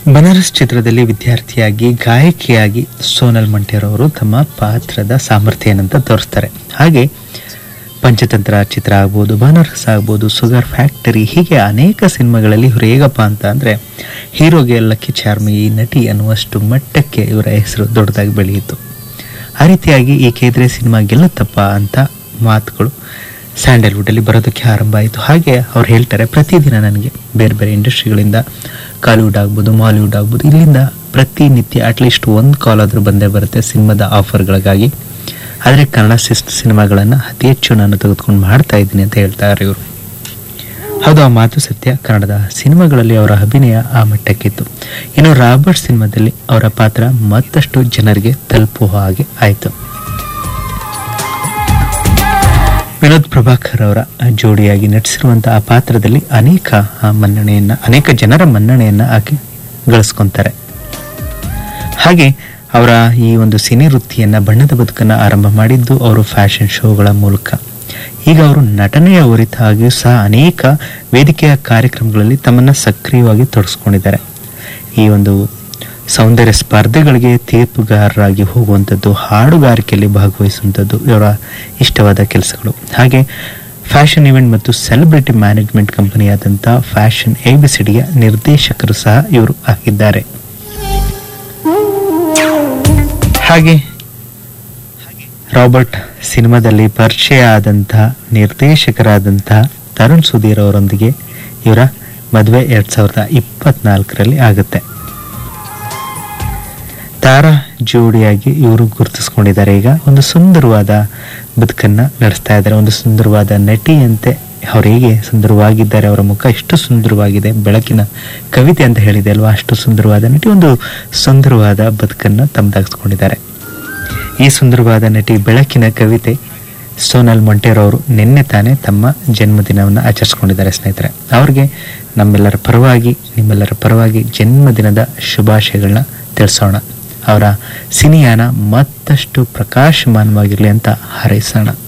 ಬನಾರಸ್ ಚಿತ್ರದಲ್ಲಿ ವಿದ್ಯಾರ್ಥಿಯಾಗಿ ಗಾಯಕಿಯಾಗಿ ಸೋನಲ್ ಮಂಟೇರವರು ತಮ್ಮ ಪಾತ್ರದ ಸಾಮರ್ಥ್ಯ ಏನಂತ ತೋರಿಸ್ತಾರೆ ಹಾಗೆ ಪಂಚತಂತ್ರ ಚಿತ್ರ ಆಗ್ಬೋದು ಬನಾರಸ್ ಆಗ್ಬೋದು ಸುಗರ್ ಫ್ಯಾಕ್ಟರಿ ಹೀಗೆ ಅನೇಕ ಸಿನಿಮಾಗಳಲ್ಲಿ ಇವರು ಹೇಗಪ್ಪ ಅಂತ ಅಂದರೆ ಹೀರೋಗೆ ಲಕ್ಕಿ ಚಾರ್ಮಿ ಈ ನಟಿ ಅನ್ನುವಷ್ಟು ಮಟ್ಟಕ್ಕೆ ಇವರ ಹೆಸರು ದೊಡ್ಡದಾಗಿ ಬೆಳೆಯಿತು ಆ ರೀತಿಯಾಗಿ ಈ ಕೇದ್ರೆ ಸಿನಿಮಾ ಗೆಲ್ಲುತ್ತಪ್ಪ ಅಂತ ಮಾತುಗಳು ಸ್ಯಾಂಡಲ್ವುಡಲ್ಲಿ ಬರೋದಕ್ಕೆ ಆರಂಭ ಆಯಿತು ಹಾಗೆ ಅವ್ರು ಹೇಳ್ತಾರೆ ಪ್ರತಿದಿನ ನನಗೆ ಬೇರೆ ಬೇರೆ ಇಂಡಸ್ಟ್ರಿಗಳಿಂದ ಕಾಲಿವುಡ್ ಆಗ್ಬೋದು ಮಾಲಿವುಡ್ ಆಗ್ಬೋದು ಇಲ್ಲಿಂದ ಪ್ರತಿನಿತ್ಯ ಅಟ್ಲೀಸ್ಟ್ ಒಂದು ಕಾಲ್ ಆದರೂ ಬಂದೇ ಬರುತ್ತೆ ಸಿನಿಮಾದ ಆಫರ್ಗಳಿಗಾಗಿ ಆದರೆ ಕನ್ನಡ ಸಿಸ್ ಸಿನಿಮಾಗಳನ್ನು ಅತಿ ಹೆಚ್ಚು ನಾನು ತೆಗೆದುಕೊಂಡು ಮಾಡ್ತಾ ಇದ್ದೀನಿ ಅಂತ ಹೇಳ್ತಾರೆ ಇವರು ಹೌದು ಆ ಮಾತು ಸತ್ಯ ಕನ್ನಡದ ಸಿನಿಮಾಗಳಲ್ಲಿ ಅವರ ಅಭಿನಯ ಆ ಮಟ್ಟಕ್ಕಿತ್ತು ಇನ್ನು ರಾಬರ್ಟ್ ಸಿನಿಮಾದಲ್ಲಿ ಅವರ ಪಾತ್ರ ಮತ್ತಷ್ಟು ಜನರಿಗೆ ತಲುಪುವ ಹಾಗೆ ಆಯಿತು ವಿನೋದ್ ಪ್ರಭಾಕರ್ ಅವರ ಜೋಡಿಯಾಗಿ ನಟಿಸಿರುವಂತಹ ಆ ಪಾತ್ರದಲ್ಲಿ ಅನೇಕ ಆ, ಮನ್ನಣೆಯನ್ನ ಅನೇಕ ಜನರ ಮನ್ನಣೆಯನ್ನ ಆಕೆ ಗಳಿಸ್ಕೊಂತಾರೆ ಹಾಗೆ ಅವರ ಈ ಒಂದು ಸಿನಿ ವೃತ್ತಿಯನ್ನ ಬಣ್ಣದ ಬದುಕನ್ನ ಆರಂಭ ಮಾಡಿದ್ದು ಅವರು ಫ್ಯಾಷನ್ ಶೋಗಳ ಮೂಲಕ ಈಗ ಅವರು ನಟನೆಯ ಹೊರತಾಗಿಯೂ ಸಹ ಅನೇಕ ವೇದಿಕೆಯ ಕಾರ್ಯಕ್ರಮಗಳಲ್ಲಿ ತಮ್ಮನ್ನ ಸಕ್ರಿಯವಾಗಿ ತೊಡಗಿಸ್ಕೊಂಡಿದ್ದಾರೆ ಈ ಒಂದು ಸೌಂದರ್ಯ ಸ್ಪರ್ಧೆಗಳಿಗೆ ತೀರ್ಪುಗಾರರಾಗಿ ಹೋಗುವಂಥದ್ದು ಹಾಡುಗಾರಿಕೆಯಲ್ಲಿ ಭಾಗವಹಿಸುವಂಥದ್ದು ಇವರ ಇಷ್ಟವಾದ ಕೆಲಸಗಳು ಹಾಗೆ ಫ್ಯಾಷನ್ ಇವೆಂಟ್ ಮತ್ತು ಸೆಲೆಬ್ರಿಟಿ ಮ್ಯಾನೇಜ್ಮೆಂಟ್ ಕಂಪನಿಯಾದಂಥ ಫ್ಯಾಷನ್ ಎ ಬಿ ಸಿಡಿಯ ನಿರ್ದೇಶಕರು ಸಹ ಇವರು ಆಗಿದ್ದಾರೆ ಹಾಗೆ ರಾಬರ್ಟ್ ಸಿನಿಮಾದಲ್ಲಿ ಪರಿಚಯ ಆದಂತಹ ನಿರ್ದೇಶಕರಾದಂತಹ ತರುಣ್ ಸುಧೀರ್ ಅವರೊಂದಿಗೆ ಇವರ ಮದುವೆ ಎರಡ್ ಸಾವಿರದ ಇಪ್ಪತ್ನಾಲ್ಕರಲ್ಲಿ ಆಗುತ್ತೆ ತಾರಾ ಜೋಡಿಯಾಗಿ ಇವರು ಗುರುತಿಸ್ಕೊಂಡಿದ್ದಾರೆ ಈಗ ಒಂದು ಸುಂದರವಾದ ಬದುಕನ್ನ ನಡೆಸ್ತಾ ಇದ್ದಾರೆ ಒಂದು ಸುಂದರವಾದ ನಟಿಯಂತೆ ಅವ್ರು ಹೇಗೆ ಸುಂದರವಾಗಿದ್ದಾರೆ ಅವರ ಮುಖ ಎಷ್ಟು ಸುಂದರವಾಗಿದೆ ಬೆಳಕಿನ ಕವಿತೆ ಅಂತ ಹೇಳಿದೆ ಅಲ್ವಾ ಅಷ್ಟು ಸುಂದರವಾದ ನಟಿ ಒಂದು ಸುಂದರವಾದ ಬದುಕನ್ನು ತಮ್ಮದಾಗಿಸ್ಕೊಂಡಿದ್ದಾರೆ ಈ ಸುಂದರವಾದ ನಟಿ ಬೆಳಕಿನ ಕವಿತೆ ಸೋನಲ್ ಮೊಂಟೇರ್ ಅವರು ನಿನ್ನೆ ತಾನೇ ತಮ್ಮ ಜನ್ಮದಿನವನ್ನು ಆಚರಿಸ್ಕೊಂಡಿದ್ದಾರೆ ಸ್ನೇಹಿತರೆ ಅವ್ರಿಗೆ ನಮ್ಮೆಲ್ಲರ ಪರವಾಗಿ ನಿಮ್ಮೆಲ್ಲರ ಪರವಾಗಿ ಜನ್ಮದಿನದ ಶುಭಾಶಯಗಳನ್ನ ತಿಳಿಸೋಣ ಅವರ ಸಿನಿಯಾನ ಮತ್ತಷ್ಟು ಪ್ರಕಾಶಮಾನವಾಗಿರಲಿ ಅಂತ ಹಾರೈಸೋಣ